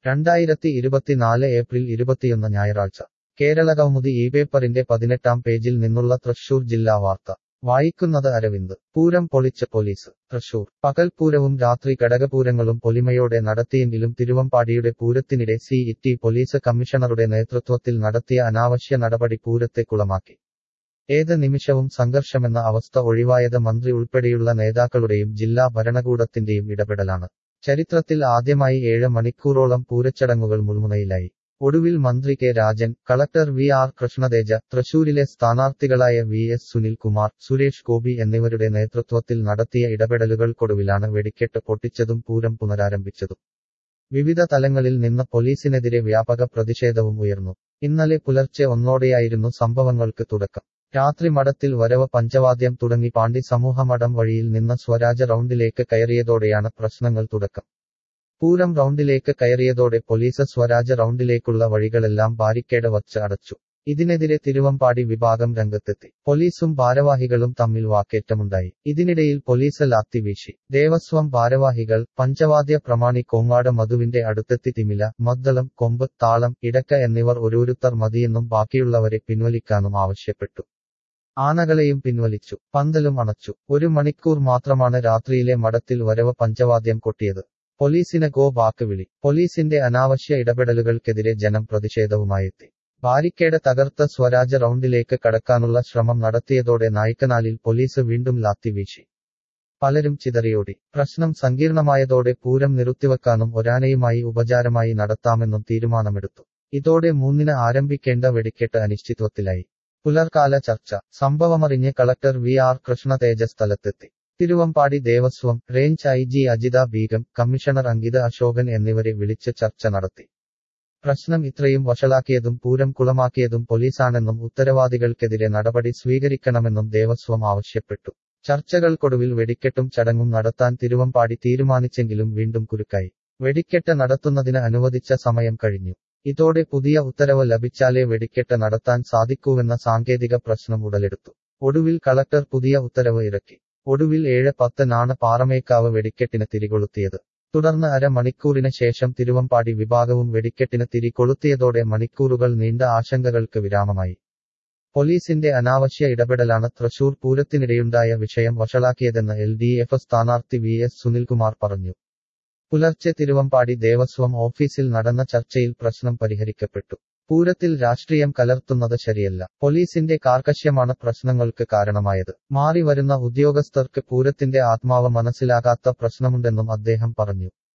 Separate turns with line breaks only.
രണ്ടായിരത്തി ഇരുപത്തിനാല് ഏപ്രിൽ ഇരുപത്തിയൊന്ന് ഞായറാഴ്ച കേരള കൗമുദി ഈ പേപ്പറിന്റെ പതിനെട്ടാം പേജിൽ നിന്നുള്ള തൃശൂർ ജില്ലാ വാർത്ത വായിക്കുന്നത് അരവിന്ദ് പൂരം പൊളിച്ച പോലീസ് തൃശൂർ പകൽപൂരവും രാത്രി ഘടകപൂരങ്ങളും പൊലിമയോടെ നടത്തിയെങ്കിലും തിരുവമ്പാടിയുടെ പൂരത്തിനിടെ സി ഇറ്റി പോലീസ് കമ്മീഷണറുടെ നേതൃത്വത്തിൽ നടത്തിയ അനാവശ്യ നടപടി പൂരത്തെ കുളമാക്കി ഏത് നിമിഷവും സംഘർഷമെന്ന അവസ്ഥ ഒഴിവായത് മന്ത്രി ഉൾപ്പെടെയുള്ള നേതാക്കളുടെയും ജില്ലാ ഭരണകൂടത്തിന്റെയും ഇടപെടലാണ് ചരിത്രത്തിൽ ആദ്യമായി ഏഴ് മണിക്കൂറോളം പൂരച്ചടങ്ങുകൾ മുൾമുനയിലായി ഒടുവിൽ മന്ത്രി K Rajan collector V R Krishnateja തൃശൂരിലെ സ്ഥാനാർത്ഥികളായ വി എസ് സുനിൽകുമാർ സുരേഷ് ഗോപി എന്നിവരുടെ നേതൃത്വത്തിൽ നടത്തിയ ഇടപെടലുകൾക്കൊടുവിലാണ് വെടിക്കെട്ട് പൊട്ടിച്ചതും പൂരം പുനരാരംഭിച്ചതും വിവിധ തലങ്ങളിൽ നിന്ന് പോലീസിനെതിരെ വ്യാപക പ്രതിഷേധവും ഉയർന്നു ഇന്നലെ പുലർച്ചെ ഒന്നോടെയായിരുന്നു സംഭവങ്ങൾക്ക് തുടക്കം രാത്രി മഠത്തിൽ വരവ് പഞ്ചവാദ്യം തുടങ്ങി പാണ്ഡി സമൂഹമഠം വഴിയിൽ നിന്ന് സ്വരാജ റൗണ്ടിലേക്ക് കയറിയതോടെയാണ് പ്രശ്നങ്ങൾ തുടക്കം പൂരം റൗണ്ടിലേക്ക് കയറിയതോടെ പോലീസ് സ്വരാജ റൗണ്ടിലേക്കുള്ള വഴികളെല്ലാം ബാരിക്കേഡ് വച്ച് അടച്ചു ഇതിനെതിരെ തിരുവമ്പാടി വിഭാഗം രംഗത്തെത്തി പോലീസും ഭാരവാഹികളും തമ്മിൽ വാക്കേറ്റമുണ്ടായി ഇതിനിടയിൽ പോലീസ് ലാത്തി വീശി ദേവസ്വം ഭാരവാഹികൾ പഞ്ചവാദ്യ പ്രമാണി കോങ്ങാട് മധുവിന്റെ അടുത്തെത്തി തിമില മദ്ദളം കൊമ്പ് താളം ഇടക്ക എന്നിവർ ഓരോരുത്തർ മതിയെന്നും ബാക്കിയുള്ളവരെ പിൻവലിക്കാനും ആവശ്യപ്പെട്ടു ആനകളെയും പിൻവലിച്ചു പന്തലും അണച്ചു ഒരു മണിക്കൂർ മാത്രമാണ് രാത്രിയിലെ മഠത്തിൽ വരവ് പഞ്ചവാദ്യം കൊട്ടിയത് പോലീസിന് ഗോ ബാക്ക് വിളി പോലീസിന്റെ അനാവശ്യ ഇടപെടലുകൾക്കെതിരെ ജനം പ്രതിഷേധവുമായെത്തി ബാരിക്കേഡ് തകർത്ത സ്വരാജ റൗണ്ടിലേക്ക് കടക്കാനുള്ള ശ്രമം നടത്തിയതോടെ നായ്ക്കനാലിൽ പോലീസ് വീണ്ടും ലാത്തി വീശി പലരും ചിതറിയോടി പ്രശ്നം സങ്കീർണമായതോടെ പൂരം നിർത്തിവെക്കാനും ഒരാനയുമായി ഉപചാരമായി നടത്താമെന്നും തീരുമാനമെടുത്തു ഇതോടെ മൂന്നിന് ആരംഭിക്കേണ്ട വെടിക്കെട്ട് അനിശ്ചിത്വത്തിലായി പുലർക്കാല ചർച്ച സംഭവമറിഞ്ഞ് collector V R Krishna Teja സ്ഥലത്തെത്തി Thiruvambady Devaswom range I G Ajitha Begum commissioner Ankitha Ashokan എന്നിവരെ വിളിച്ച് ചർച്ച നടത്തി പ്രശ്നം ഇത്രയും വഷളാക്കിയതും പൂരം കുളമാക്കിയതും പോലീസാണെന്നും ഉത്തരവാദികൾക്കെതിരെ നടപടി സ്വീകരിക്കണമെന്നും ദേവസ്വം ആവശ്യപ്പെട്ടു ചർച്ചകൾക്കൊടുവിൽ വെടിക്കെട്ടും ചടങ്ങും നടത്താൻ തിരുവമ്പാടി തീരുമാനിച്ചെങ്കിലും വീണ്ടും കുരുക്കായി വെടിക്കെട്ട് നടത്തുന്നതിന് അനുവദിച്ച സമയം കഴിഞ്ഞു ഇതോടെ പുതിയ ഉത്തരവ് ലഭിച്ചാലേ വെടിക്കെട്ട് നടത്താൻ സാധിക്കൂവെന്ന സാങ്കേതിക പ്രശ്നം ഉടലെടുത്തു ഒടുവിൽ കളക്ടർ പുതിയ ഉത്തരവ് ഇറക്കി ഒടുവിൽ ഏഴ് പത്തിനാണ് പാറമേക്കാവ് വെടിക്കെട്ടിന് തിരികൊളുത്തിയത് തുടർന്ന് അരമണിക്കൂറിന് ശേഷം തിരുവമ്പാടി വിഭാഗവും വെടിക്കെട്ടിന് തിരികൊളുത്തിയതോടെ മണിക്കൂറുകൾ നീണ്ട ആശങ്കകൾക്ക് വിരാമമായി പോലീസിന്റെ അനാവശ്യ ഇടപെടലാണ് തൃശൂർ പൂരത്തിനിടെയുണ്ടായ വിഷയം വഷളാക്കിയതെന്ന് എൽ ഡി എഫ് സ്ഥാനാർത്ഥി വി എസ് സുനിൽകുമാർ പറഞ്ഞു പുലർച്ചെ തിരുവമ്പാടി ദേവസ്വം ഓഫീസിൽ നടന്ന ചർച്ചയിൽ പ്രശ്നം പരിഹരിക്കപ്പെട്ടു പൂരത്തിൽ രാഷ്ട്രീയം കലർത്തുന്നത് ശരിയല്ല പോലീസിന്റെ കാർക്കശ്യമാണ് പ്രശ്നങ്ങൾക്ക് കാരണമായത് മാറി വരുന്ന ഉദ്യോഗസ്ഥർക്ക് പൂരത്തിന്റെ ആത്മാവ് മനസ്സിലാകാത്ത പ്രശ്നമുണ്ടെന്നും അദ്ദേഹം പറഞ്ഞു